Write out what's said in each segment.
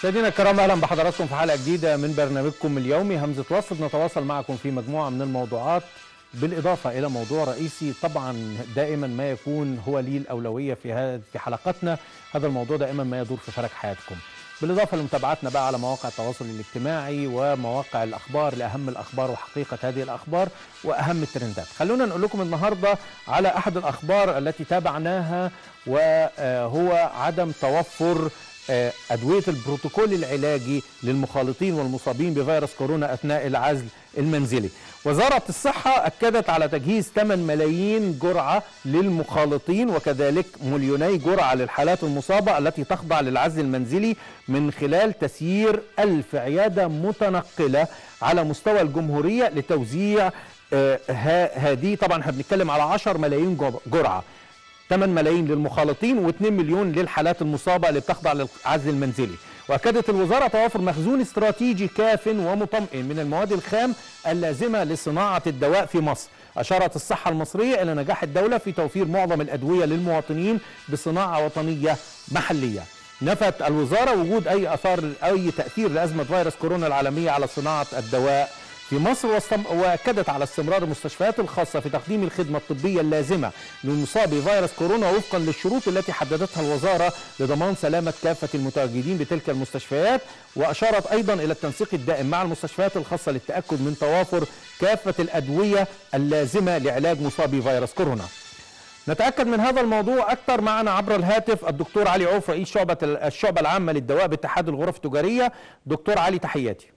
مشاهدينا الكرام اهلا بحضراتكم في حلقه جديده من برنامجكم اليومي همزه وصل نتواصل معكم في مجموعه من الموضوعات بالاضافه الى موضوع رئيسي طبعا دائما ما يكون هو ليه الاولويه في هذه في حلقاتنا هذا الموضوع دائما ما يدور في فلك حياتكم بالاضافه لمتابعتنا بقى على مواقع التواصل الاجتماعي ومواقع الاخبار لاهم الاخبار وحقيقه هذه الاخبار واهم الترندات خلونا نقول لكم النهارده على احد الاخبار التي تابعناها وهو عدم توفر أدوية البروتوكول العلاجي للمخالطين والمصابين بفيروس كورونا أثناء العزل المنزلي وزارة الصحة أكدت على تجهيز 8 ملايين جرعة للمخالطين وكذلك مليوني جرعة للحالات المصابة التي تخضع للعزل المنزلي من خلال تسيير ألف عيادة متنقلة على مستوى الجمهورية لتوزيع هذه طبعا احنا بنتكلم على 10 ملايين جرعة 8 ملايين للمخالطين و2 مليون للحالات المصابة اللي بتخضع للعزل المنزلي وأكدت الوزارة توافر مخزون استراتيجي كاف ومطمئن من المواد الخام اللازمة لصناعة الدواء في مصر أشارت الصحة المصرية إلى نجاح الدولة في توفير معظم الأدوية للمواطنين بصناعة وطنية محلية نفت الوزارة وجود أي أثار أي تأثير لأزمة فيروس كورونا العالمية على صناعة الدواء في مصر واكدت على استمرار المستشفيات الخاصه في تقديم الخدمه الطبيه اللازمه للمصاب بفيروس كورونا وفقا للشروط التي حددتها الوزاره لضمان سلامه كافه المتواجدين بتلك المستشفيات واشارت ايضا الى التنسيق الدائم مع المستشفيات الخاصه للتاكد من توافر كافه الادويه اللازمه لعلاج مصابي فيروس كورونا. نتاكد من هذا الموضوع اكثر معنا عبر الهاتف الدكتور علي عوف رئيس شعبه الشعبه العامه للدواء باتحاد الغرف التجاريه دكتور علي تحياتي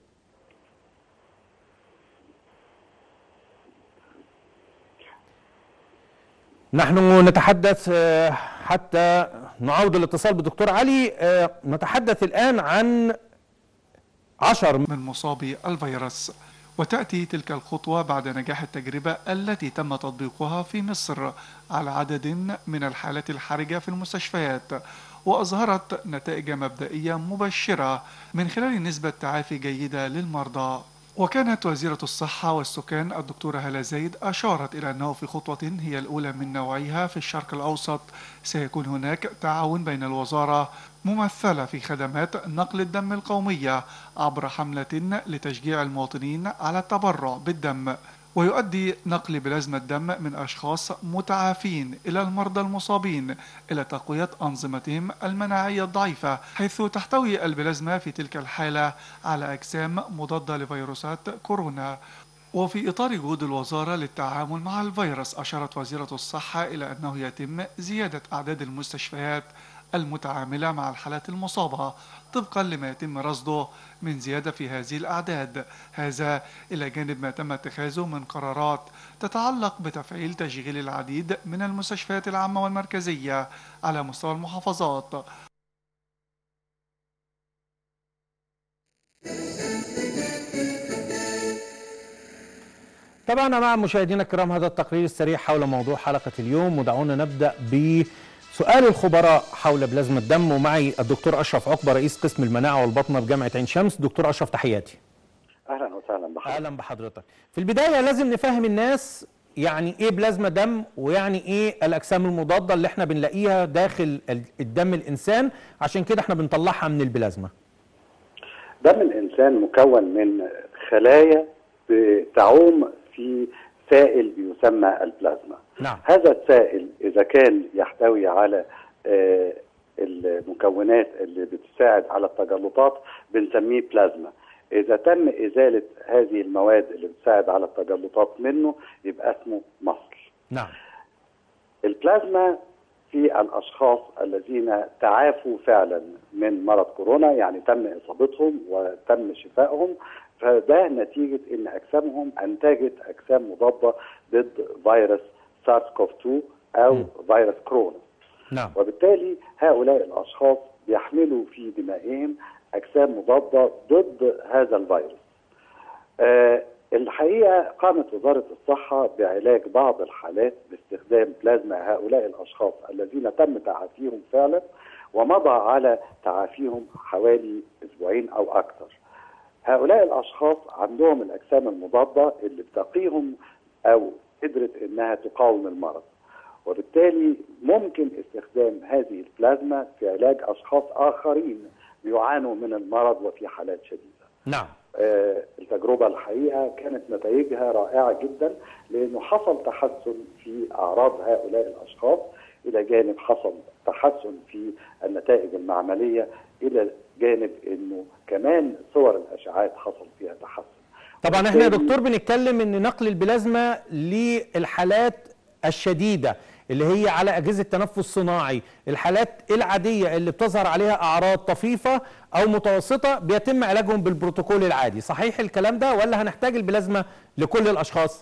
نحن نتحدث حتى نعود الاتصال بالدكتور علي نتحدث الآن عن عشر من مصابي الفيروس وتأتي تلك الخطوة بعد نجاح التجربة التي تم تطبيقها في مصر على عدد من الحالات الحرجة في المستشفيات وأظهرت نتائج مبدئية مبشرة من خلال نسبة تعافي جيدة للمرضى وكانت وزيرة الصحة والسكان الدكتورة هلا زايد أشارت إلى أنه في خطوة هي الأولى من نوعها في الشرق الأوسط سيكون هناك تعاون بين الوزارة ممثلة في خدمات نقل الدم القومية عبر حملة لتشجيع المواطنين على التبرع بالدم ويؤدي نقل بلازمة دم من أشخاص متعافين إلى المرضى المصابين إلى تقوية أنظمتهم المناعية الضعيفة حيث تحتوي البلازما في تلك الحالة على أجسام مضادة لفيروسات كورونا وفي إطار جهود الوزارة للتعامل مع الفيروس أشارت وزيرة الصحة إلى أنه يتم زيادة أعداد المستشفيات المتعاملة مع الحالات المصابة طبقا لما يتم رصده من زيادة في هذه الأعداد هذا إلى جانب ما تم اتخاذه من قرارات تتعلق بتفعيل تشغيل العديد من المستشفيات العامة والمركزية على مستوى المحافظات تابعنا مع مشاهدينا الكرام هذا التقرير السريع حول موضوع حلقة اليوم ودعونا نبدأ ب سؤال الخبراء حول بلازما الدم ومعي الدكتور اشرف عقبه رئيس قسم المناعه والبطنه بجامعه عين شمس دكتور اشرف تحياتي اهلا وسهلا بحضرتك اهلا بحضرتك في البدايه لازم نفهم الناس يعني ايه بلازما دم ويعني ايه الاجسام المضاده اللي احنا بنلاقيها داخل الدم الانسان عشان كده احنا بنطلعها من البلازما دم الانسان مكون من خلايا تعوم في سائل بيسمى البلازما نعم. هذا السائل اذا كان يحتوي على آه المكونات اللي بتساعد على التجلطات بنسميه بلازما اذا تم ازاله هذه المواد اللي بتساعد على التجلطات منه يبقى اسمه مصل نعم البلازما في الاشخاص الذين تعافوا فعلا من مرض كورونا يعني تم اصابتهم وتم شفائهم فده نتيجة ان اجسامهم انتجت اجسام مضادة ضد فيروس سارس كوف 2 او م. فيروس كورونا نعم وبالتالي هؤلاء الاشخاص بيحملوا في دمائهم اجسام مضادة ضد هذا الفيروس آه الحقيقة قامت وزارة الصحة بعلاج بعض الحالات باستخدام بلازما هؤلاء الاشخاص الذين تم تعافيهم فعلا ومضى على تعافيهم حوالي اسبوعين او اكثر هؤلاء الاشخاص عندهم الاجسام المضاده اللي بتقيهم او قدرت انها تقاوم المرض وبالتالي ممكن استخدام هذه البلازما في علاج اشخاص اخرين بيعانوا من المرض وفي حالات شديده. نعم آه، التجربة الحقيقة كانت نتائجها رائعة جدا لأنه حصل تحسن في أعراض هؤلاء الأشخاص إلى جانب حصل تحسن في النتائج المعملية إلى جانب أنه كمان صور الأشعاعات حصل فيها تحسن طبعا احنا يا وبالتالي- دكتور بنتكلم ان نقل البلازما للحالات الشديده اللي هي على اجهزه تنفس صناعي الحالات العاديه اللي بتظهر عليها اعراض طفيفه او متوسطه بيتم علاجهم بالبروتوكول العادي صحيح الكلام ده ولا هنحتاج البلازما لكل الاشخاص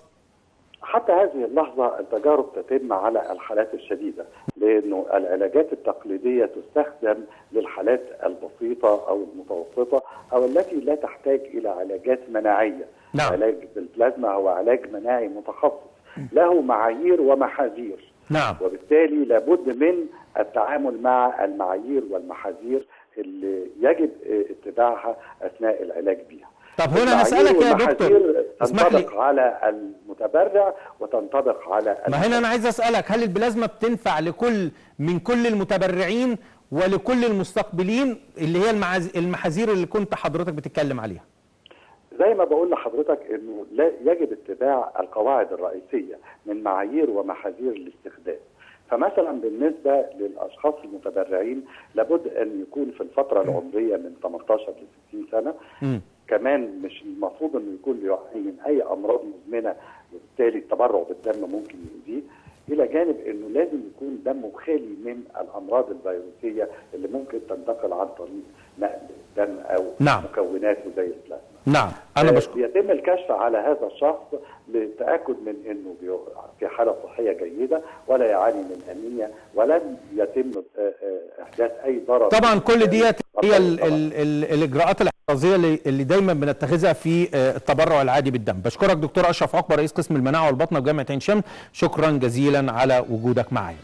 حتى هذه اللحظة التجارب تتم على الحالات الشديدة لأنه العلاجات التقليدية تستخدم للحالات البسيطة أو المتوسطة أو التي لا تحتاج إلى علاجات مناعية نعم. علاج بالبلازما هو علاج مناعي متخصص له معايير ومحاذير نعم وبالتالي لابد من التعامل مع المعايير والمحاذير اللي يجب اتباعها أثناء العلاج بها طب هنا المعايير هسالك يا دكتور والمحاذير اسمح لي تنطبق على المتبرع وتنطبق على ما هنا انا عايز اسالك هل البلازما بتنفع لكل من كل المتبرعين ولكل المستقبلين اللي هي المعاز- المحاذير اللي كنت حضرتك بتتكلم عليها زي ما بقول لحضرتك انه لا يجب اتباع القواعد الرئيسيه من معايير ومحاذير الاستخدام فمثلا بالنسبه للاشخاص المتبرعين لابد ان يكون في الفتره العمريه من 18 ل 60 سنه مم. كمان مش المفروض انه يكون بيعاني من اي امراض مزمنه وبالتالي التبرع بالدم ممكن يؤذيه الى جانب انه لازم يكون دمه خالي من الامراض الفيروسيه اللي ممكن تنتقل عن طريق نقل الدم او نعم. مكوناته زي البلازما نعم انا آه، بشكر يتم الكشف على هذا الشخص للتاكد من انه بي- في حاله صحيه جيده ولا يعاني من انيميا ولن يتم آه، آه، احداث اي ضرر طبعا كل ديت هي ال طبعاً. ال ال الاجراءات الاحترازيه اللي, اللي دايما بنتخذها في آه، التبرع العادي بالدم بشكرك دكتور اشرف عقبه رئيس قسم المناعه والبطنه بجامعه عين شمس شكرا جزيلا على وجودك معايا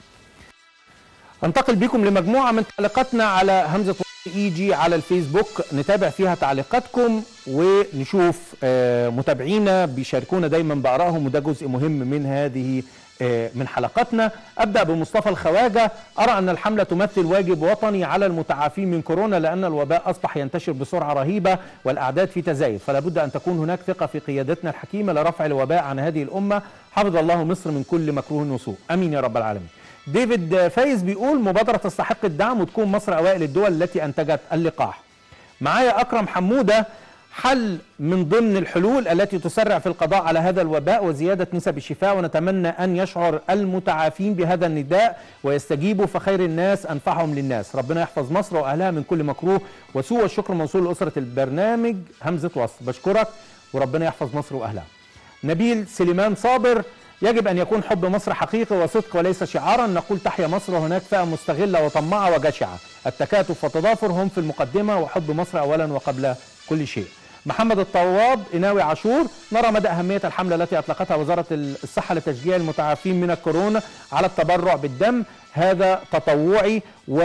انتقل بكم لمجموعه من تعليقاتنا على همزه اي جي على الفيسبوك نتابع فيها تعليقاتكم ونشوف آه، متابعينا بيشاركونا دايما بارائهم وده جزء مهم من هذه آه، من حلقاتنا ابدا بمصطفى الخواجه ارى ان الحمله تمثل واجب وطني على المتعافين من كورونا لان الوباء اصبح ينتشر بسرعه رهيبه والاعداد في تزايد فلا بد ان تكون هناك ثقه في قيادتنا الحكيمه لرفع الوباء عن هذه الامه حفظ الله مصر من كل مكروه وسوء امين يا رب العالمين ديفيد فايز بيقول مبادره تستحق الدعم وتكون مصر اوائل الدول التي انتجت اللقاح معايا اكرم حموده حل من ضمن الحلول التي تسرع في القضاء على هذا الوباء وزياده نسب الشفاء ونتمنى ان يشعر المتعافين بهذا النداء ويستجيبوا فخير الناس انفعهم للناس ربنا يحفظ مصر واهلها من كل مكروه وسوء والشكر موصول لاسره البرنامج همزه وصل بشكرك وربنا يحفظ مصر واهلها نبيل سليمان صابر يجب أن يكون حب مصر حقيقي وصدق وليس شعارا نقول تحيا مصر وهناك فئة مستغلة وطماعة وجشعة التكاتف والتضافر هم في المقدمة وحب مصر أولا وقبل كل شيء محمد الطواب إناوي عاشور نرى مدى أهمية الحملة التي أطلقتها وزارة الصحة لتشجيع المتعافين من الكورونا على التبرع بالدم هذا تطوعي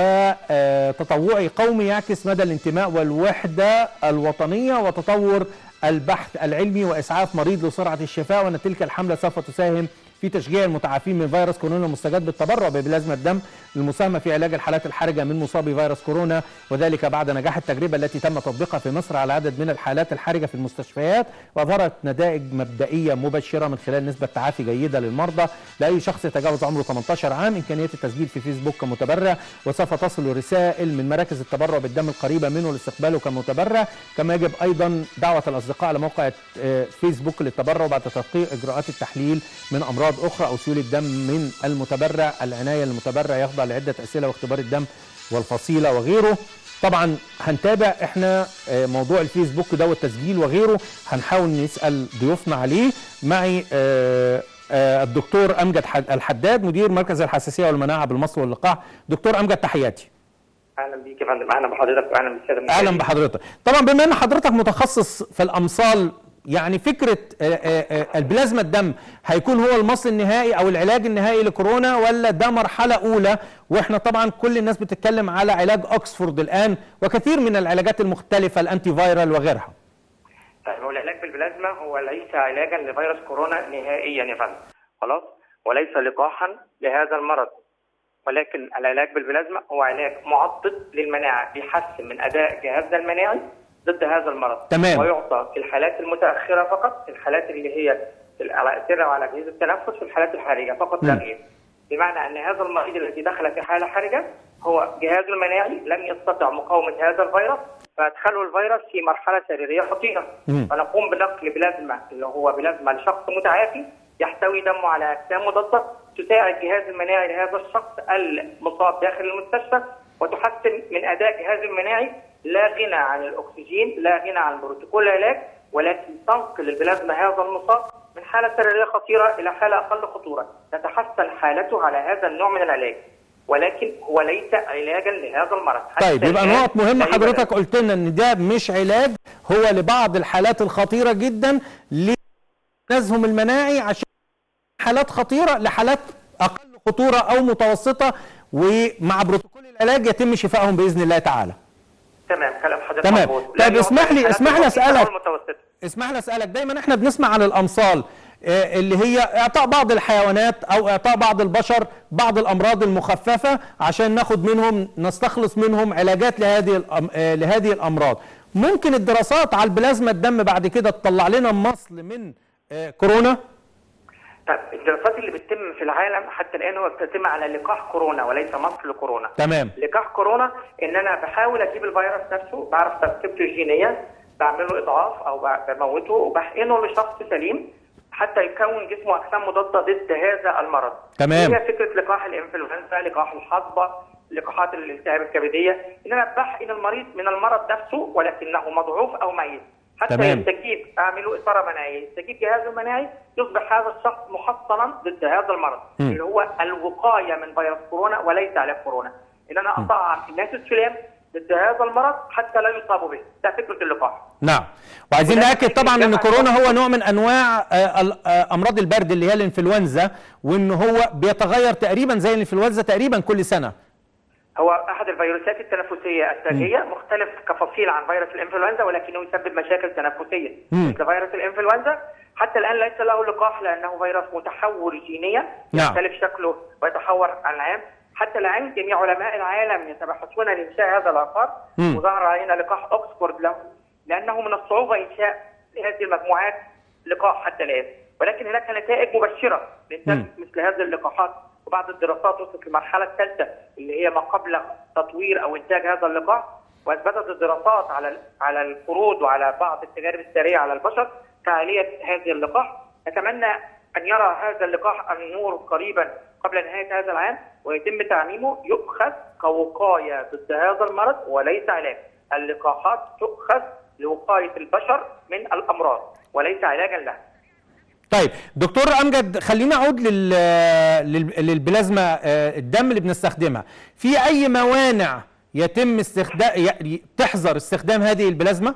وتطوعي قومي يعكس مدى الانتماء والوحدة الوطنية وتطور البحث العلمي واسعاف مريض لسرعه الشفاء وان تلك الحمله سوف تساهم في تشجيع المتعافين من فيروس كورونا المستجد بالتبرع ببلازما الدم للمساهمه في علاج الحالات الحرجه من مصابي فيروس كورونا وذلك بعد نجاح التجربه التي تم تطبيقها في مصر على عدد من الحالات الحرجه في المستشفيات واظهرت نتائج مبدئيه مبشره من خلال نسبه تعافي جيده للمرضى لاي شخص يتجاوز عمره 18 عام امكانيه التسجيل في فيسبوك كمتبرع وسوف تصل رسائل من مراكز التبرع بالدم القريبه منه لاستقباله كمتبرع كما يجب ايضا دعوه الاصدقاء على موقع آه، فيسبوك للتبرع بعد تحقيق اجراءات التحليل من امراض اخرى او سيوله دم من المتبرع العنايه للمتبرع يخضع لعده اسئله واختبار الدم والفصيله وغيره طبعا هنتابع احنا آه، موضوع الفيسبوك ده والتسجيل وغيره هنحاول نسال ضيوفنا عليه معي آه، آه، الدكتور امجد حد- الحداد مدير مركز الحساسيه والمناعه بالمصل واللقاح دكتور امجد تحياتي اهلا بيك يا فندم اهلا بحضرتك واهلا بالساده اهلا المشاهدين. بحضرتك طبعا بما ان حضرتك متخصص في الامصال يعني فكره آه، آه، آه، البلازما الدم هيكون هو المصل النهائي او العلاج النهائي لكورونا ولا ده مرحله اولى واحنا طبعا كل الناس بتتكلم على علاج اوكسفورد الان وكثير من العلاجات المختلفه الانتي فايرال وغيرها طيب هو العلاج بالبلازما هو ليس علاجا لفيروس كورونا نهائيا يا فندم خلاص وليس لقاحا لهذا المرض ولكن العلاج بالبلازما هو علاج معضد للمناعه بيحسن من اداء جهازنا المناعي ضد هذا المرض تمام. ويعطى في الحالات المتاخره فقط في الحالات اللي هي الأثر على جهاز التنفس في الحالات الحرجه فقط لا مم. غير بمعنى ان هذا المريض الذي دخل في حاله حرجه هو جهازه المناعي لم يستطع مقاومه هذا الفيروس فادخله الفيروس في مرحله سريريه خطيره مم. فنقوم بنقل بلازما اللي هو بلازما لشخص متعافي يحتوي دمه على اجسام مضاده تساعد الجهاز المناعي لهذا الشخص المصاب داخل المستشفى وتحسن من اداء جهازه المناعي لا غنى عن الاكسجين لا غنى عن بروتوكول العلاج ولكن تنقل البلازما هذا المصاب من حاله سريريه خطيره الى حاله اقل خطوره تتحسن حالته على هذا النوع من العلاج ولكن هو ليس علاجا لهذا المرض حتى طيب يبقى الآن نقط مهمه لا يوجد حضرتك قلت لنا ان ده مش علاج هو لبعض الحالات الخطيره جدا لنزهم المناعي عشان حالات خطيره لحالات اقل خطوره او متوسطه ومع بروتوكول العلاج يتم شفائهم باذن الله تعالى تمام كلام حضرتك تمام. مظبوط. طيب لأن هو اسمح لي- الحالات اسمح لي البسيطة أسألك. أو المتوسطة. اسمح لي اسالك دايما احنا بنسمع عن الامصال آه، اللي هي اعطاء بعض الحيوانات او اعطاء بعض البشر بعض الامراض المخففه عشان ناخد منهم نستخلص منهم علاجات لهذه الأم- آه، لهذه الامراض ممكن الدراسات على البلازما الدم بعد كده تطلع لنا مصل من آه، كورونا طيب الدراسات اللي بتتم في العالم حتى الان هو بتتم على لقاح كورونا وليس مصل كورونا تمام لقاح كورونا ان انا بحاول اجيب الفيروس نفسه بعرف تركيبته الجينيه بعمل له اضعاف او ب- بموته وبحقنه لشخص سليم حتى يكون جسمه اجسام مضاده ضد هذا المرض. تمام. هي فكره لقاح الانفلونزا، لقاح الحصبه، لقاحات الالتهاب الكبديه، ان انا بحقن المريض من المرض نفسه ولكنه مضعوف او ميت. حتى تمام. يستجيب اعمل له اثاره مناعيه، يستجيب جهازه المناعي يصبح هذا الشخص محصنا ضد هذا المرض مم. اللي هو الوقايه من فيروس كورونا وليس علاج كورونا. ان انا اطعم الناس السلام ضد هذا المرض حتى لا يصابوا به، ده فكره اللقاح. نعم وعايزين وده ناكد طبعا ان الجامعة كورونا هو نوع من انواع آه، ال- آه، امراض البرد اللي هي الانفلونزا وان هو بيتغير تقريبا زي الانفلونزا تقريبا كل سنه هو احد الفيروسات التنفسيه التاجيه مختلف كفصيل عن فيروس الانفلونزا ولكنه يسبب مشاكل تنفسيه مم. مثل فيروس الانفلونزا حتى الان ليس له لقاح لانه فيروس متحور جينيا نعم. يختلف شكله ويتحور عن العام حتى الان جميع علماء العالم يتبحثون لانشاء هذا اللقاح مم. وظهر علينا لقاح اوكسفورد له لانه من الصعوبه انشاء هذه المجموعات لقاح حتى الان ولكن هناك نتائج مبشره لانتاج مم. مثل هذه اللقاحات وبعض الدراسات وصلت للمرحله الثالثه اللي هي ما قبل تطوير او انتاج هذا اللقاح واثبتت الدراسات على على القرود وعلى بعض التجارب السريه على البشر فعاليه هذه اللقاح نتمنى ان يرى هذا اللقاح النور قريبا قبل نهايه هذا العام ويتم تعميمه يؤخذ كوقايه ضد هذا المرض وليس علاج اللقاحات تؤخذ لوقايه البشر من الامراض وليس علاجا لها طيب دكتور امجد خلينا اعود لل... لل... للبلازما آه، الدم اللي بنستخدمها في اي موانع يتم استخدام ي... تحظر استخدام هذه البلازما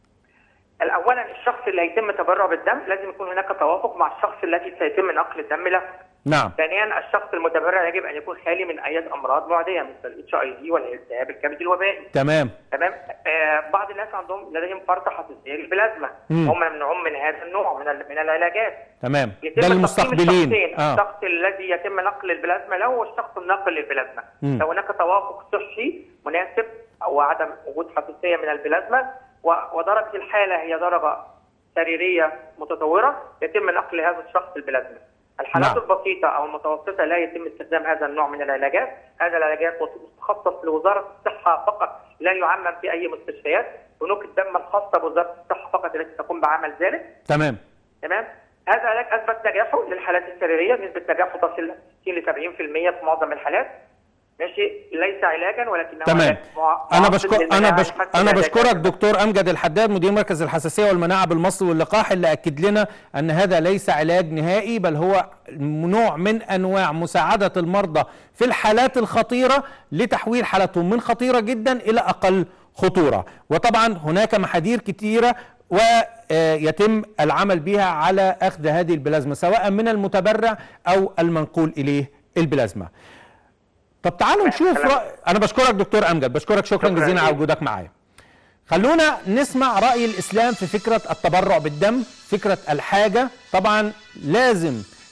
اولا الشخص اللي هيتم تبرع بالدم لازم يكون هناك توافق مع الشخص الذي سيتم نقل الدم له نعم ثانيا الشخص المتبرع يجب ان يكون خالي من اي امراض معديه مثل الاتش اي في والالتهاب الكبدي الوبائي تمام تمام آه بعض الناس عندهم لديهم فرط حساسيه للبلازما مم. هم يمنعون من هذا النوع من ال- من العلاجات تمام يتم ده تقسيم المستقبلين الشخصين اه الشخص الذي يتم نقل البلازما له والشخص الناقل للبلازما مم. لو هناك توافق صحي مناسب او عدم وجود حساسيه من البلازما و- ودرجه الحاله هي درجه سريريه متطوره يتم نقل هذا الشخص البلازما الحالات نعم. البسيطه او المتوسطه لا يتم استخدام هذا النوع من العلاجات هذا العلاجات متخصص لوزاره الصحه فقط لا يعمم في اي مستشفيات بنوك الدم الخاصه بوزاره الصحه فقط التي تقوم بعمل ذلك تمام تمام هذا العلاج اثبت نجاحه للحالات السريريه نسبه نجاحه تصل 60 ل 70% في معظم الحالات ماشي ليس علاجا ولكنه تمام علاج مع- انا معقد بشكر انا للمناعة بشكر يحسن انا العلاج. بشكرك دكتور امجد الحداد مدير مركز الحساسيه والمناعه بالمصل واللقاح اللي اكد لنا ان هذا ليس علاج نهائي بل هو نوع من انواع مساعده المرضى في الحالات الخطيره لتحويل حالتهم من خطيره جدا الى اقل خطوره وطبعا هناك محاذير كثيره ويتم العمل بها على اخذ هذه البلازما سواء من المتبرع او المنقول اليه البلازما طب تعالوا نشوف كلام. رأي انا بشكرك دكتور امجد بشكرك شكرا شكراً جزيلا على ليك. وجودك معايا خلونا نسمع راي الاسلام في فكره التبرع بالدم فكره الحاجه طبعا لازم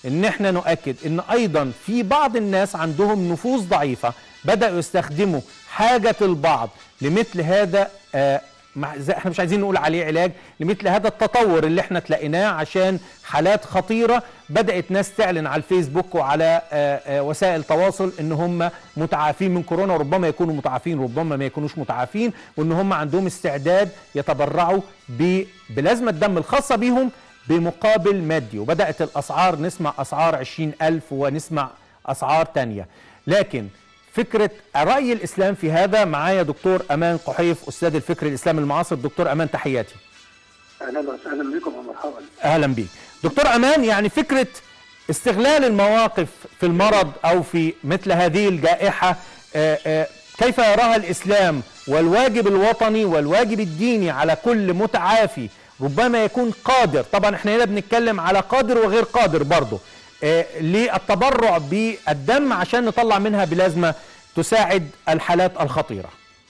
ان احنا نؤكد ان ايضا في بعض الناس عندهم نفوس ضعيفه بداوا يستخدموا حاجه البعض لمثل هذا آه مع- زي- احنا مش عايزين نقول عليه علاج لمثل هذا التطور اللي احنا تلاقيناه عشان حالات خطيره بدات ناس تعلن على الفيسبوك وعلى آه، آه، وسائل التواصل ان هم متعافين من كورونا وربما يكونوا متعافين ربما ما يكونوش متعافين وان هم عندهم استعداد يتبرعوا ب- بلازمه الدم الخاصه بيهم بمقابل مادي وبدات الاسعار نسمع اسعار 20000 ونسمع اسعار تانية لكن فكرة رأي الإسلام في هذا معايا دكتور أمان قحيف أستاذ الفكر الإسلامي المعاصر دكتور أمان تحياتي اهلا وسهلا بكم ومرحبا أهلا بيك دكتور أمان يعني فكرة استغلال المواقف في المرض أو في مثل هذه الجائحة آه، آه، كيف يراها الإسلام والواجب الوطني والواجب الديني على كل متعافي ربما يكون قادر طبعا احنا هنا بنتكلم على قادر وغير قادر برضه آه، للتبرع بالدم عشان نطلع منها بلازمة تساعد الحالات الخطيرة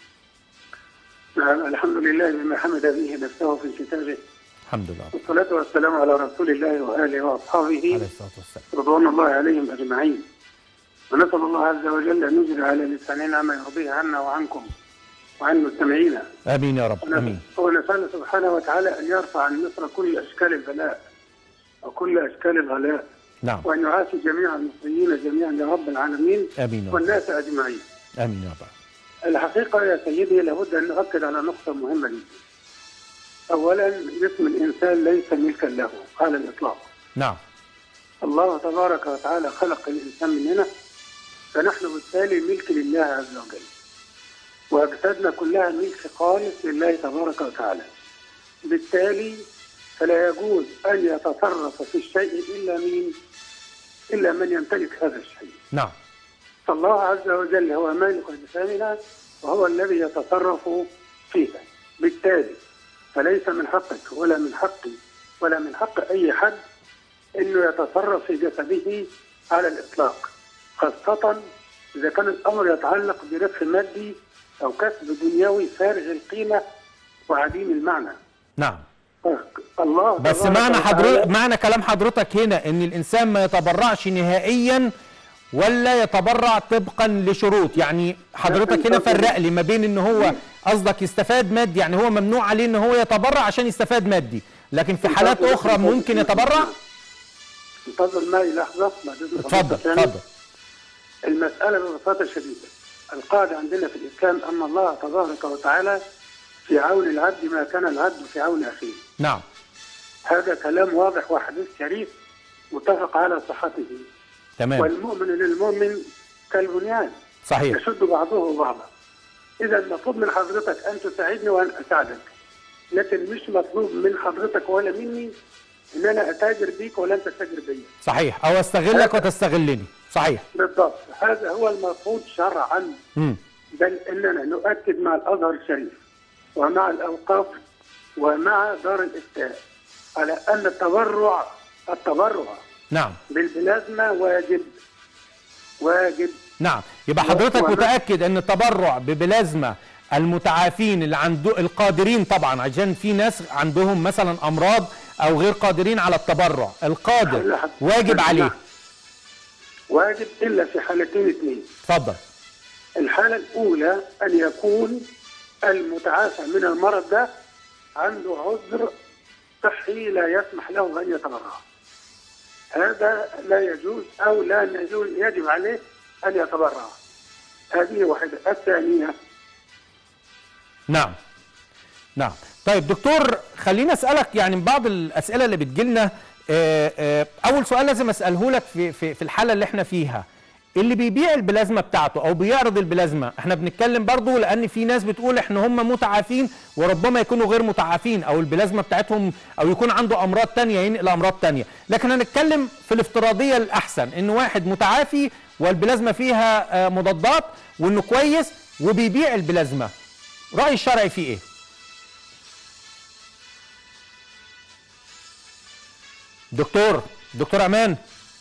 نعم الحمد لله بما حمد به نفسه في كتابه الحمد لله والصلاة والسلام على رسول الله وآله وأصحابه عليه الصلاة والسلام رضوان الله عليهم أجمعين ونسأل الله عز وجل أن يجري على لساننا ما يرضيه عنا وعنكم وعن مستمعينا آمين يا رب آمين ونسأل سبحانه وتعالى أن يرفع عن مصر كل أشكال البلاء وكل أشكال الغلاء نعم وأن يعافي جميع المصريين جميعا يا رب العالمين آمين يا رب والناس أجمعين آمين يا رب الحقيقة يا سيدي لابد أن نؤكد على نقطة مهمة جدا. أولا جسم الإنسان ليس ملكا له على الإطلاق. نعم الله تبارك وتعالى خلق الإنسان مننا فنحن بالتالي ملك لله عز وجل. وأجسادنا كلها ملك خالص لله تبارك وتعالى. بالتالي فلا يجوز أن يتصرف في الشيء إلا مين؟ إلا من يمتلك هذا الشيء. نعم فالله عز وجل هو مالك أجسامنا وهو الذي يتصرف فيها بالتالي فليس من حقك ولا من حقي ولا من حق أي حد أنه يتصرف في جسده على الإطلاق خاصة إذا كان الأمر يتعلق بربح مادي أو كسب دنيوي فارغ القيمة وعديم المعنى نعم الله بس تبارك معنى وتعالى- حضرتك معنى كلام حضرتك هنا ان الانسان ما يتبرعش نهائيا ولا يتبرع طبقا لشروط يعني حضرتك هنا فرق لي ما بين ان هو قصدك يستفاد مادي يعني هو ممنوع عليه ان هو يتبرع عشان يستفاد مادي لكن في حالات اخرى ممكن يتبرع انتظر معي لحظة بعد إذن اتفضل حضرتك يعني. اتفضل المسألة ببساطة شديدة القاعدة عندنا في الإسلام أن الله تبارك وتعالى في عون العبد ما كان العبد في عون أخيه نعم هذا كلام واضح وحديث شريف متفق على صحته تمام والمؤمن للمؤمن كالبنيان صحيح يشد بعضه بعضا إذا المطلوب من حضرتك أن تساعدني وأن أساعدك لكن مش مطلوب من حضرتك ولا مني إن أنا أتاجر بيك ولا أنت تتاجر بيا صحيح او استغلك وتستغلني صحيح بالضبط هذا هو المفروض شرعا امم بل اننا نؤكد مع الازهر الشريف ومع الاوقاف ومع دار الافتاء على ان التبرع التبرع نعم بالبلازما واجب واجب نعم يبقى حضرتك و- متاكد ان التبرع ببلازما المتعافين اللي عنده القادرين طبعا عشان في ناس عندهم مثلا امراض او غير قادرين على التبرع القادر لا. واجب عليه واجب الا في حالتين اثنين اتفضل الحاله الاولى ان يكون المتعافى من المرض ده عنده عذر صحي لا يسمح له ان يتبرع هذا لا يجوز او لا يجوز يجب عليه ان يتبرع هذه واحده الثانيه نعم نعم طيب دكتور خليني اسالك يعني من بعض الاسئله اللي بتجيلنا آه، آه، اول سؤال لازم اساله لك في في في الحاله اللي احنا فيها اللي بيبيع البلازما بتاعته او بيعرض البلازما احنا بنتكلم برضو لان في ناس بتقول احنا هم متعافين وربما يكونوا غير متعافين او البلازما بتاعتهم او يكون عنده امراض تانية ينقل امراض تانية لكن هنتكلم في الافتراضيه الاحسن ان واحد متعافي والبلازما فيها آه، مضادات وانه كويس وبيبيع البلازما راي الشرعي فيه ايه دكتور دكتور امان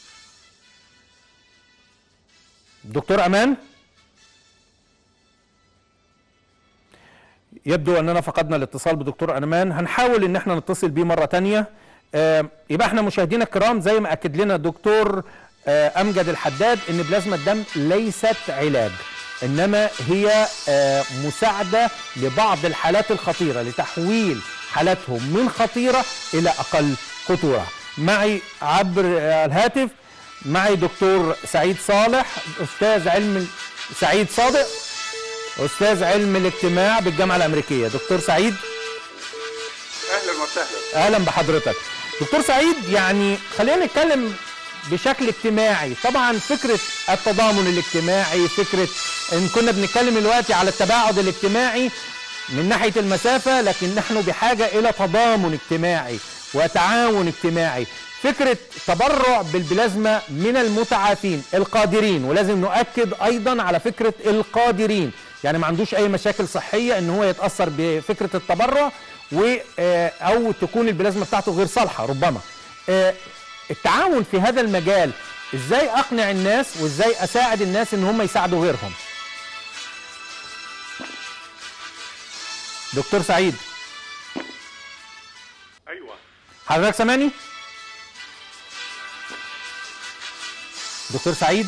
دكتور امان يبدو اننا فقدنا الاتصال بدكتور امان هنحاول ان احنا نتصل بيه مره تانية آه، يبقى احنا مشاهدينا الكرام زي ما اكد لنا الدكتور آه، امجد الحداد ان بلازما الدم ليست علاج انما هي آه، مساعده لبعض الحالات الخطيره لتحويل حالاتهم من خطيره الى اقل خطوره معي عبر آه، الهاتف معي دكتور سعيد صالح استاذ علم سعيد صادق استاذ علم الاجتماع بالجامعه الامريكيه دكتور سعيد اهلا وسهلا اهلا بحضرتك دكتور سعيد يعني خلينا نتكلم بشكل اجتماعي طبعا فكرة التضامن الاجتماعي فكرة ان كنا بنتكلم دلوقتي على التباعد الاجتماعي من ناحية المسافة لكن نحن بحاجة الى تضامن اجتماعي وتعاون اجتماعي فكرة تبرع بالبلازما من المتعافين القادرين ولازم نؤكد ايضا على فكرة القادرين يعني ما عندوش اي مشاكل صحية ان هو يتأثر بفكرة التبرع و آه، او تكون البلازما بتاعته غير صالحة ربما آه، التعاون في هذا المجال ازاي اقنع الناس وازاي اساعد الناس ان هم يساعدوا غيرهم دكتور سعيد ايوه حضرتك سامعني دكتور سعيد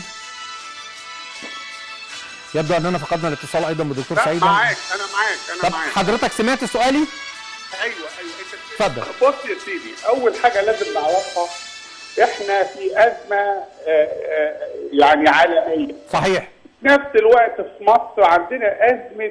يبدو اننا فقدنا الاتصال ايضا بالدكتور لا سعيد معاك انا معاك انا طب معاك حضرتك سمعت سؤالي ايوه ايوه انت اتفضل. بص يا سيدي اول حاجه لازم نعرفها احنا في ازمه آه، آه، يعني عالميه صحيح في نفس الوقت في مصر عندنا ازمه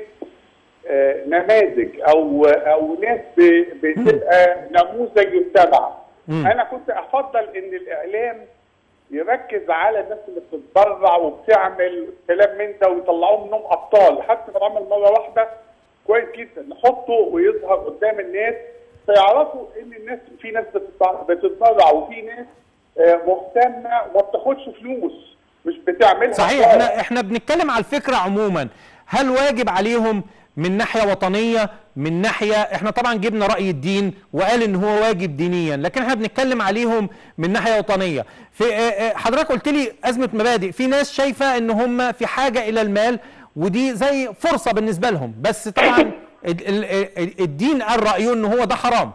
آه، نماذج او او ناس ب- بتبقى نموذج يتبع مم. انا كنت افضل ان الاعلام يركز على الناس اللي بتتبرع وبتعمل كلام من ده ويطلعوه منهم ابطال حتى لو عمل مره واحده كويس جدا نحطه ويظهر قدام الناس فيعرفوا ان الناس في ناس بتتبرع- بتتبرع وفي ناس آه، مهتمه وما بتاخدش فلوس مش بتعملها صحيح خالص. احنا احنا بنتكلم على الفكره عموما هل واجب عليهم من ناحيه وطنيه من ناحيه احنا طبعا جبنا راي الدين وقال ان هو واجب دينيا لكن احنا بنتكلم عليهم من ناحيه وطنيه في اه، اه، حضرتك قلت لي ازمه مبادئ في ناس شايفه ان هم في حاجه الى المال ودي زي فرصه بالنسبه لهم بس طبعا ال- ال- ال- الدين قال رايه ان هو ده حرام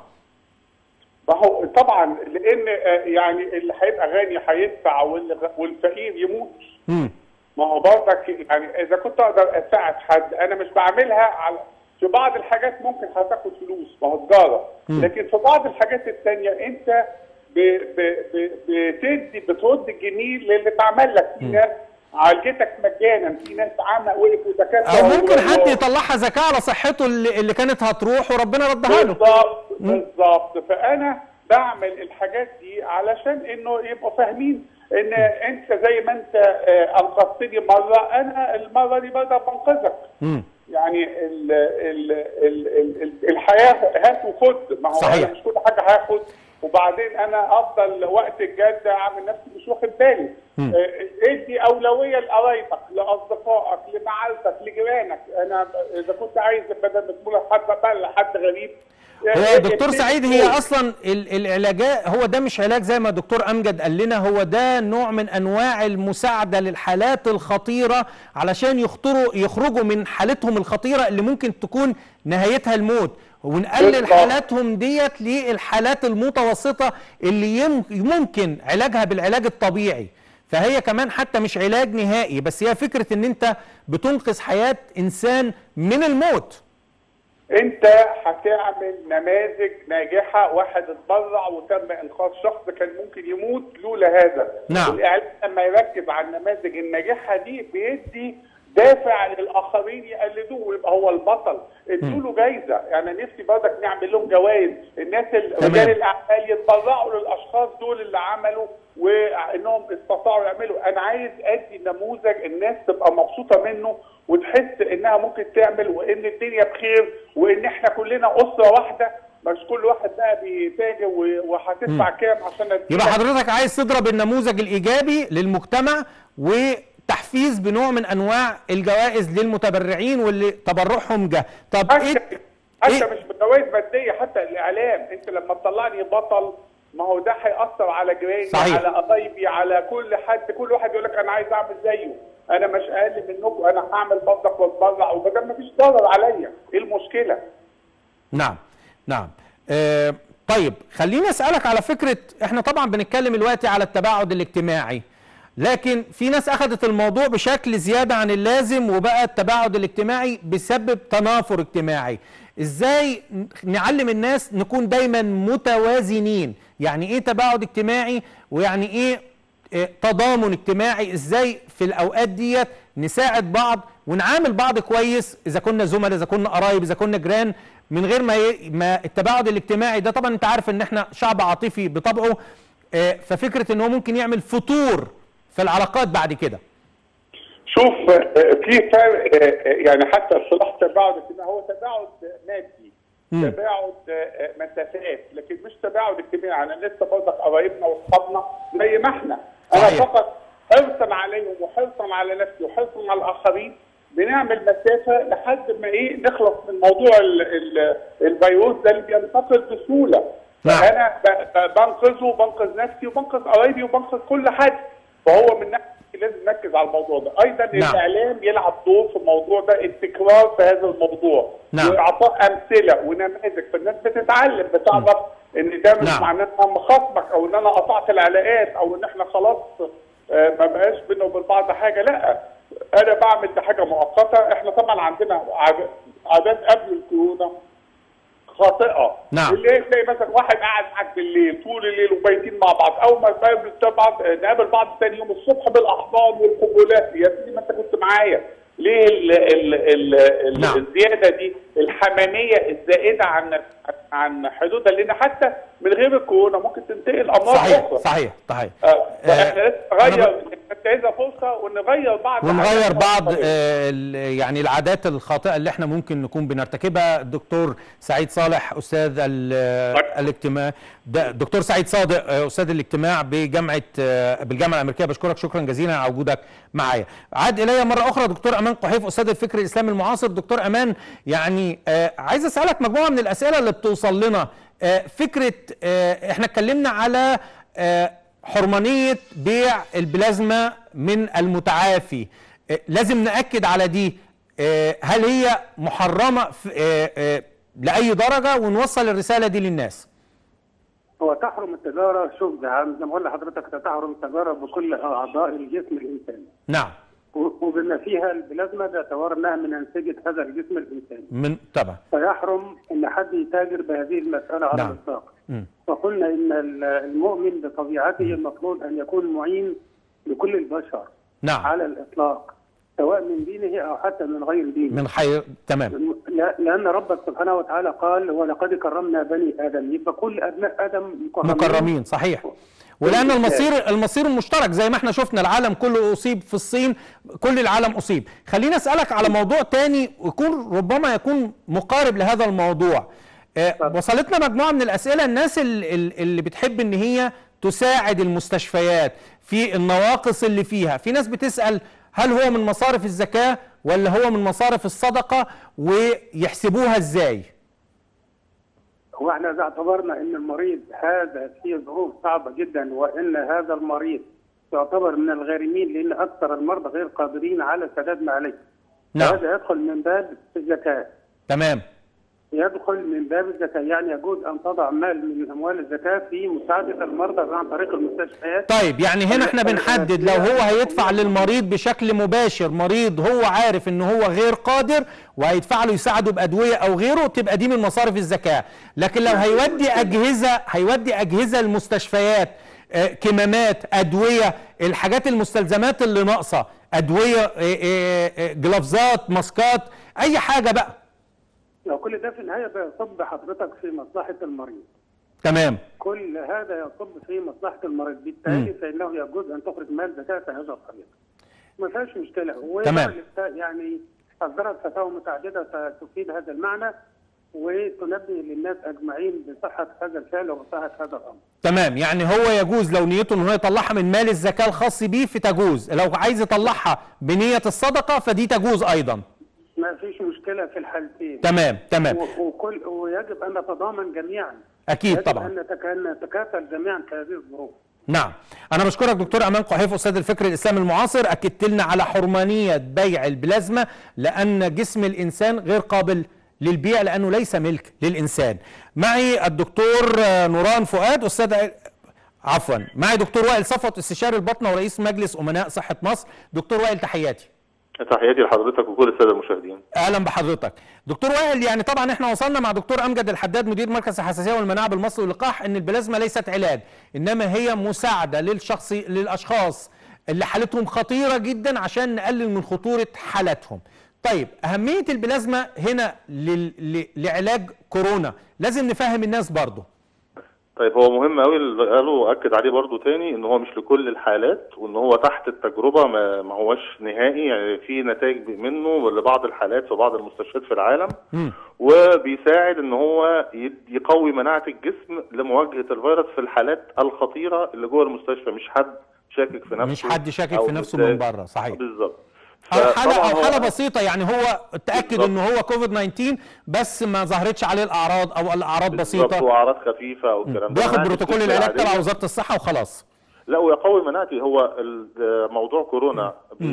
ما هو طبعا لان آه، يعني اللي هيبقى غني هيدفع واللي- والفقير يموت مم. ما هو برضك يعني اذا كنت اقدر اساعد حد انا مش بعملها على في بعض الحاجات ممكن هتاخد فلوس ما هو تجاره مم. لكن في بعض الحاجات الثانيه انت ب ب ب بتدي بترد الجميل للي اتعمل لك في ناس عالجتك مجانا في ناس عامه وقفوا دكاتره او ممكن و- حد و- يطلعها زكاه على صحته اللي, اللي كانت هتروح وربنا ردها له بالظبط بالظبط فانا بعمل الحاجات دي علشان انه يبقوا فاهمين ان انت زي ما انت آه، انقذتني مره انا المره دي برضه بنقذك مم. يعني ال ال ال ال ال الحياه هات وخد ما هو صحيح. أنا مش كل حاجه هاخد وبعدين انا افضل وقت الجد اعمل نفسي مش واخد بالي مم. آه، ادي اولويه لقرايبك لاصدقائك لمعارفك لجيرانك انا اذا كنت عايز بدل ما تقول حد بقى لحد غريب هو دكتور سعيد هي اصلا ال- العلاجات هو ده مش علاج زي ما دكتور امجد قال لنا هو ده نوع من انواع المساعده للحالات الخطيره علشان يخطروا يخرجوا من حالتهم الخطيره اللي ممكن تكون نهايتها الموت ونقلل بالظبط. حالاتهم ديت للحالات المتوسطه اللي يم- ممكن علاجها بالعلاج الطبيعي فهي كمان حتى مش علاج نهائي بس هي فكره ان انت بتنقذ حياه انسان من الموت انت هتعمل نماذج ناجحه واحد اتبرع وتم انقاذ شخص كان ممكن يموت لولا هذا نعم. الاعلام لما يركز على النماذج الناجحه دي بيدي دافع للاخرين يقلدوه ويبقى هو البطل ادوا له جايزه يعني نفسي برضك نعمل لهم جوائز الناس ال- تمام. رجال الاعمال يتبرعوا للاشخاص دول اللي عملوا وانهم استطاعوا يعملوا انا عايز ادي نموذج الناس تبقى مبسوطه منه وتحس انها ممكن تعمل وان الدنيا بخير وان احنا كلنا اسره واحده مش كل واحد بقى بيتاجر و- وهتدفع كام عشان يبقى أديلك. حضرتك عايز تضرب النموذج الايجابي للمجتمع وتحفيز بنوع من انواع الجوائز للمتبرعين واللي تبرعهم جه طب حتى ايه حتى إيه؟ مش بجوائز ماديه حتى الاعلام انت لما تطلعني بطل ما هو ده هيأثر على جيراني صحيح. على قرايبي على كل حد كل واحد يقول لك انا عايز اعمل زيه انا مش اقل منكم انا هعمل برضك واتبرع وما دام مفيش ضرر عليا ايه المشكله؟ نعم نعم آه طيب خليني اسالك على فكره احنا طبعا بنتكلم دلوقتي على التباعد الاجتماعي لكن في ناس اخذت الموضوع بشكل زياده عن اللازم وبقى التباعد الاجتماعي بسبب تنافر اجتماعي ازاي نعلم الناس نكون دايما متوازنين يعني ايه تباعد اجتماعي ويعني ايه إيه تضامن اجتماعي ازاي في الاوقات ديت نساعد بعض ونعامل بعض كويس اذا كنا زملاء اذا كنا قرايب اذا كنا جيران من غير ما ي... ما التباعد الاجتماعي ده طبعا انت عارف ان احنا شعب عاطفي بطبعه آه، ففكره ان هو ممكن يعمل فتور في العلاقات بعد كده شوف آه، في فرق آه، آه، يعني حتى اصطلاح تباعد اجتماعي هو تباعد مادي مم. تباعد آه، آه، مسافات لكن مش تباعد اجتماعي انا لسه برضك قرايبنا واصحابنا زي ما احنا انا صحيح. فقط حرصا عليهم وحرصا على نفسي وحرصا على الاخرين بنعمل مسافه لحد ما ايه نخلص من موضوع ال- ال- الفيروس ده اللي بينتقل بسهوله نعم. فانا ب- ب- بنقذه وبنقذ نفسي وبنقذ قرايبي وبنقذ كل حد فهو من ناحيه لازم نركز على الموضوع ده ايضا نعم. الاعلام يلعب دور في الموضوع ده التكرار في هذا الموضوع نعم. واعطاء امثله ونماذج فالناس بتتعلم بتعرف ان ده مش نعم. معناه ان انا مخاصمك او ان انا قطعت العلاقات او ان احنا خلاص آه، ما بقاش بينا وبين بعض حاجه لا انا بعمل ده حاجه مؤقته احنا طبعا عندنا عاد- عادات قبل الكورونا خاطئه نعم. اللي هي تلاقي مثلا واحد قاعد معاك بالليل طول الليل وبايتين مع بعض اول ما نقابل بعض نقابل بعض ثاني يوم الصبح بالاحضان والقبولات يا سيدي ما انت كنت معايا ليه ال ال ال ال نعم. الزياده دي الحماميه الزائده عن عن حدودها لان حتى من غير الكورونا ممكن تنتقل امراض صحيح اخرى صحيح صحيح آه، فاحنا لازم أنا نغير ننتهزها فرصه ونغير بعض ونغير عاداتنا بعض وطريقتنا. آه، ال- يعني العادات الخاطئه اللي احنا ممكن نكون بنرتكبها الدكتور سعيد صالح استاذ ال- طيب. الاجتماع ده دكتور سعيد صادق آه، استاذ الاجتماع بجامعه آه، بالجامعه الامريكيه بشكرك شكرا جزيلا على وجودك معايا عاد الي مره اخرى دكتور امان قحيف استاذ الفكر الاسلامي المعاصر دكتور امان يعني آه، عايز اسالك مجموعه من الاسئله اللي بتوصل لنا آه، فكره آه، احنا اتكلمنا على آه، حرمانيه بيع البلازما من المتعافي آه، لازم ناكد على دي آه، هل هي محرمه في- آه، آه، لاي درجه ونوصل الرساله دي للناس هو تحرم التجاره شوف ده زي ما بقول لحضرتك ده تحرم التجاره بكل اعضاء الجسم الانساني نعم و- وبما فيها البلازما باعتبار انها من انسجه هذا الجسم الانساني من طبعا فيحرم ان حد يتاجر بهذه المساله على نعم. الاطلاق مم. وقلنا ان ال- المؤمن بطبيعته المفروض ان يكون معين لكل البشر نعم على الاطلاق سواء من دينه او حتى من غير دينه من حي تمام لا- لان ربك سبحانه وتعالى قال ولقد كرمنا بني ادم يبقى كل ابناء ادم مكرمين مكرمين صحيح ولان المصير المصير المشترك زي ما احنا شفنا العالم كله اصيب في الصين كل العالم اصيب خليني اسالك على موضوع تاني يكون ربما يكون مقارب لهذا الموضوع آه، وصلتنا مجموعه من الاسئله الناس ال- ال- اللي بتحب ان هي تساعد المستشفيات في النواقص اللي فيها في ناس بتسال هل هو من مصارف الزكاه ولا هو من مصارف الصدقه ويحسبوها ازاي واحنا اذا اعتبرنا ان المريض هذا في ظروف صعبه جدا وان هذا المريض يعتبر من الغارمين لان اكثر المرضى غير قادرين على سداد ما عليه. نعم هذا يدخل من باب الزكاه. تمام يدخل من باب الزكاه يعني يجوز ان تضع مال من اموال الزكاه في مساعده المرضى عن طريق المستشفيات. طيب يعني هنا احنا بنحدد لو هو هيدفع للمريض بشكل مباشر مريض هو عارف ان هو غير قادر وهيدفع له يساعده بادويه او غيره تبقى دي من مصارف الزكاه لكن لو هيودي اجهزه هيودي اجهزه المستشفيات آه، كمامات ادويه الحاجات المستلزمات اللي ناقصه ادويه آه، آه، آه، جلافزات ماسكات اي حاجه بقى لو كل ده في النهايه بيصب حضرتك في مصلحه المريض. تمام كل هذا يصب في مصلحه المريض بالتالي فانه يجوز ان تخرج مال زكاه في هذا الطريق. ما فيهاش مشكله تمام. والإفتاء يعني اصدرت فتاوى متعدده تفيد هذا المعنى وتنبه للناس اجمعين بصحه هذا الفعل وبصحه هذا الامر. تمام يعني هو يجوز لو نيته ان هو يطلعها من مال الزكاه الخاص بيه فتجوز لو عايز يطلعها بنيه الصدقه فدي تجوز ايضا ما فيش مشكله في الحالتين. تمام تمام و- وكل ويجب ان نتضامن جميعا. اكيد يجب طبعا ان نتك- أن نتكافل جميعا في هذه الظروف. نعم انا بشكرك دكتور امان قحيف استاذ الفكر الاسلامي المعاصر اكدت لنا على حرمانيه بيع البلازما لان جسم الانسان غير قابل للبيع لانه ليس ملك للانسان معي الدكتور آه، نوران فؤاد استاذ عفوا معي دكتور وائل صفوت استشاري البطنه ورئيس مجلس امناء صحه مصر دكتور وائل تحياتي تحياتي لحضرتك وكل الساده المشاهدين اهلا بحضرتك دكتور وائل يعني طبعا احنا وصلنا مع دكتور امجد الحداد مدير مركز الحساسيه والمناعه بالمصري واللقاح ان البلازما ليست علاج انما هي مساعده للشخص للاشخاص اللي حالتهم خطيره جدا عشان نقلل من خطوره حالتهم طيب اهميه البلازما هنا لل... ل... لعلاج كورونا لازم نفهم الناس برضه طيب هو مهم قوي اللي قاله اكد عليه برضو تاني ان هو مش لكل الحالات وان هو تحت التجربه ما, ما هوش نهائي يعني في نتائج منه لبعض الحالات في بعض المستشفيات في العالم مم. وبيساعد ان هو يد- يقوي مناعه الجسم لمواجهه الفيروس في الحالات الخطيره اللي جوه المستشفى مش حد شاكك في نفسه مش حد شاكك أو في نفسه متضايق. من بره صحيح بالظبط او حاله فطبعاً او هو- حاله بسيطه يعني هو اتاكد بالظبط. ان هو كوفيد 19 بس ما ظهرتش عليه الاعراض او الاعراض بالظبط بسيطه واعراض خفيفه او الكلام ده بياخد مناعة بروتوكول الجسم العلاج العادية. تبع وزاره الصحه وخلاص لا ويقوي مناعتي هو ال- موضوع كورونا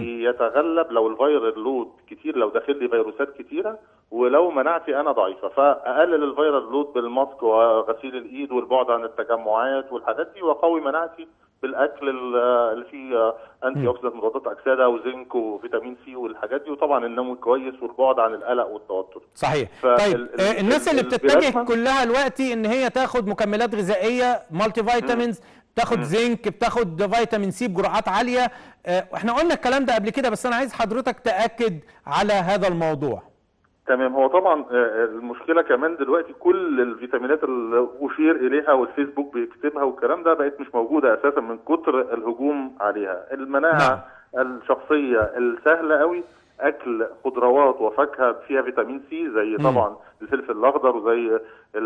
بيتغلب لو الفيروس لود كتير لو داخل لي فيروسات كتيره ولو مناعتي انا ضعيفه فاقلل الفيروس لود بالماسك وغسيل الايد والبعد عن التجمعات والحاجات دي واقوي مناعتي بالاكل ال- اللي فيه انتي اوكسيدنت مضادات اكسده وزنك وفيتامين سي والحاجات دي وطبعا النوم الكويس والبعد عن القلق والتوتر صحيح فال- طيب ال- آه، الناس ال- اللي بتتجه البلازما- كلها دلوقتي ان هي تاخد مكملات غذائيه مالتي فيتامينز بتاخد زنك بتاخد فيتامين سي بجرعات عاليه آه، احنا قلنا الكلام ده قبل كده بس انا عايز حضرتك تاكد على هذا الموضوع تمام هو طبعا آه، المشكله كمان دلوقتي كل الفيتامينات اللي اشير اليها والفيسبوك بيكتبها والكلام ده بقت مش موجوده اساسا من كتر الهجوم عليها المناعه الشخصيه السهله قوي اكل خضروات وفاكهه فيها فيتامين سي زي طبعا الفلفل الاخضر وزي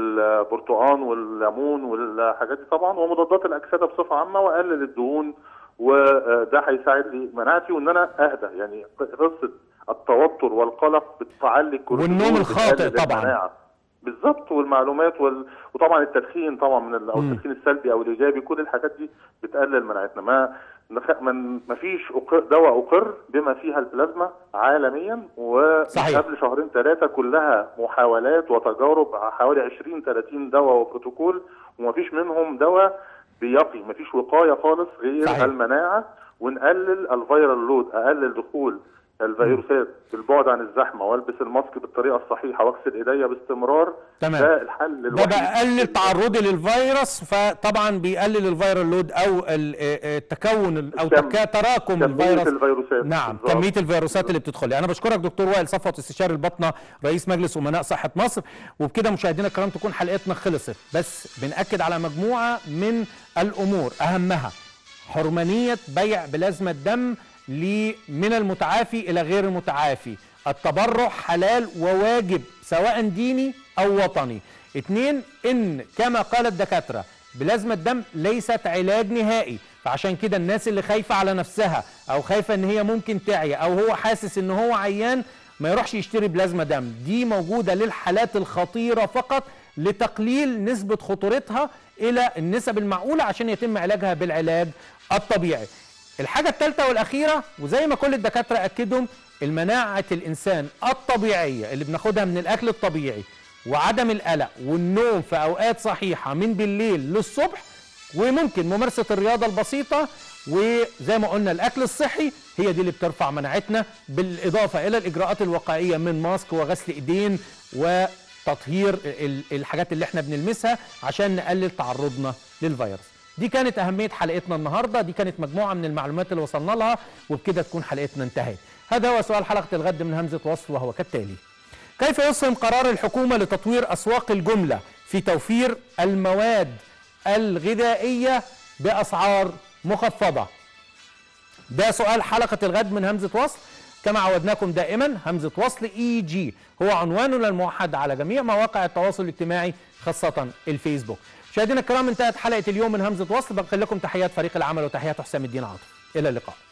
البرتقال والليمون والحاجات دي طبعا ومضادات الاكسده بصفه عامه واقلل الدهون وده هيساعد لي مناعتي وان انا اهدى يعني قصه التوتر والقلق بتعلي الكورتيزول والنوم الخاطئ بتقلل طبعاً. المناعة. بالظبط والمعلومات وال... وطبعا التدخين طبعا من ال... او مم. التدخين السلبي او الايجابي كل الحاجات دي بتقلل مناعتنا ما نخ... من ما فيش أقر... دواء اقر بما فيها البلازما عالميا صحيح. وقبل شهرين ثلاثه كلها محاولات وتجارب حوالي 20 30 دواء وبروتوكول وما فيش منهم دواء بيقي ما فيش وقايه خالص غير صحيح. المناعه ونقلل الفيرال لود اقلل دخول الفيروسات بالبعد عن الزحمه والبس الماسك بالطريقه الصحيحه واغسل ايديا باستمرار تمام. ده الحل ده الوحيد بقلل تعرضي للفيروس فطبعا بيقلل الفيرال لود او ال- آه، آه، التكون ال- او كم- تكا- تراكم كمية الفيروس الفيروسات نعم بالظبط. كميه الفيروسات اللي بتدخل انا بشكرك دكتور وائل صفوت استشاري البطنه رئيس مجلس امناء صحه مصر وبكده مشاهدينا الكرام تكون حلقتنا خلصت بس بناكد على مجموعه من الامور اهمها حرمانيه بيع بلازما الدم ل- من المتعافي الى غير المتعافي التبرع حلال وواجب سواء ديني او وطني اتنين ان كما قال الدكاتره بلازما الدم ليست علاج نهائي فعشان كده الناس اللي خايفه على نفسها او خايفه ان هي ممكن تعيا او هو حاسس ان هو عيان ما يروحش يشتري بلازما دم دي موجوده للحالات الخطيره فقط لتقليل نسبه خطورتها الى النسب المعقوله عشان يتم علاجها بالعلاج الطبيعي الحاجة الثالثة والأخيرة وزي ما كل الدكاترة أكدوا المناعة الإنسان الطبيعية اللي بناخدها من الأكل الطبيعي وعدم القلق والنوم في أوقات صحيحة من بالليل للصبح وممكن ممارسة الرياضة البسيطة وزي ما قلنا الأكل الصحي هي دي اللي بترفع مناعتنا بالإضافة إلى الإجراءات الوقائية من ماسك وغسل إيدين وتطهير ال- الحاجات اللي احنا بنلمسها عشان نقلل تعرضنا للفيروس دي كانت أهمية حلقتنا النهاردة دي كانت مجموعة من المعلومات اللي وصلنا لها وبكده تكون حلقتنا انتهت هذا هو سؤال حلقة الغد من همزة وصل وهو كالتالي كيف يسهم قرار الحكومة لتطوير أسواق الجملة في توفير المواد الغذائية بأسعار مخفضة ده سؤال حلقة الغد من همزة وصل كما عودناكم دائما همزة وصل اي جي هو عنواننا الموحد على جميع مواقع التواصل الاجتماعي خاصة الفيسبوك مشاهدينا الكرام انتهت حلقة اليوم من همزة وصل بنقل لكم تحيات فريق العمل وتحيات حسام الدين عاطف إلى اللقاء